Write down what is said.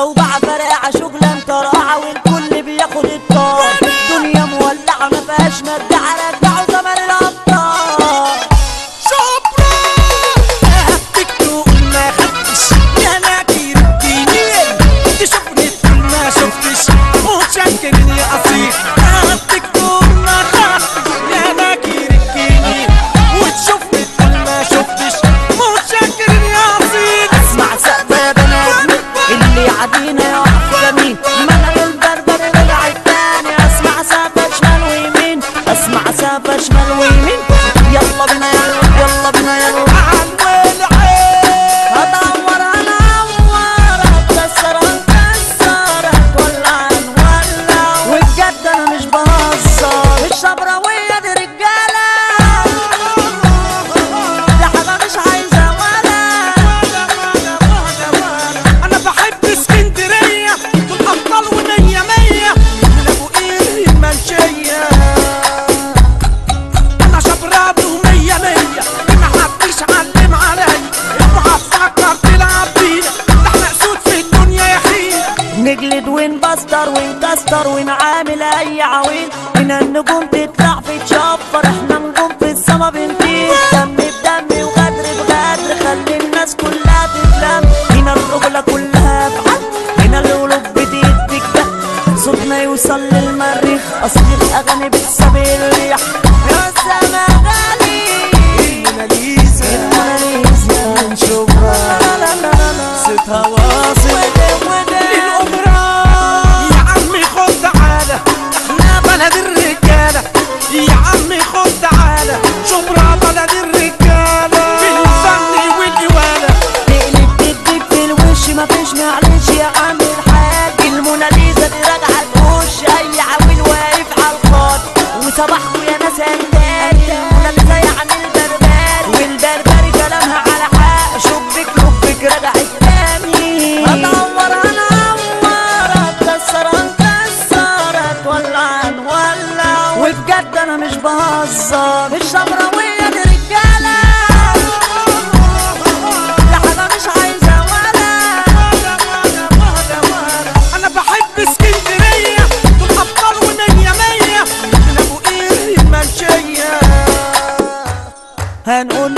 وبع فرقعة شغلة مطرقعة والكل بياخد الطار الدنيا مولعة ما فيهاش مدعة رجعوا زمن الأبطال شبرا هفتك تقول ما خدتش يا ناكير الدينين تشوفني تقول ما شفتش متشكرين يا اصيل هفتك تقول ما خدتش يا ناكير الدينين وتشوفني تقول ما شفتش متشكرين يا اصيل اسمع سقف يا بنات اللي يعدينا يقف جميل ملل البربر رجع التاني اسمع سقف شمال ويمين اسمع سقف شمال ويمين يلا بينا يلا يلا بينا يلا عن والعين هدور هنور هتكسر هنكسر هتولع هنولع وبجد انا مش بهزر الشبراوية دي رجالة دي حاجة مش عايزة ولا انا بحب اسكندريه دول ابطال ومية مية من ابو قير المنشيه انا شبراب ومية مية ما حدش علم عليا اوعى تفكر تلعب بينا ده احنا اسود في الدنيا يا حين نجلد ونبستر ونكسر ونعامل اي عويل من النجوم تطلع في تشفر احنا نجوم في السما بنطير دم بدم وغدر بغدر خلي الناس كلها تتلم هنا الرجولة كلها افعال هنا القلوب بتديك ده صوتنا يوصل للمريخ اصل الاغاني بتسابق الريح يا سما غالي الموناليزا الموناليزا نشوفها لا لا لا لا صوتها واصل ودم ودم الأمراء يا عمي خد تعالى احنا بلد الرجالة يا عمي خد تعالى شبرا بلد الرجالة في الفن والإوالة تقلب تديك في الوش مفيش معلش يا عم الحاج الموناليزا دي راجعه تخش اي عويل واقف على الخط وصباحكوا يا ناس هندات الموناليزا يعني البربري والبربري كلامها على حق شبك لبك رجعت تاني هدور هنور هتكسر هنكسر هتولع هنولع وبجد انا مش بهزر الشبراوية دي رجالة لا حاجة مش عايزة ولا أنا بحب اسكندرية دول أبطال ومية مية من أبو قير المنشية هنقول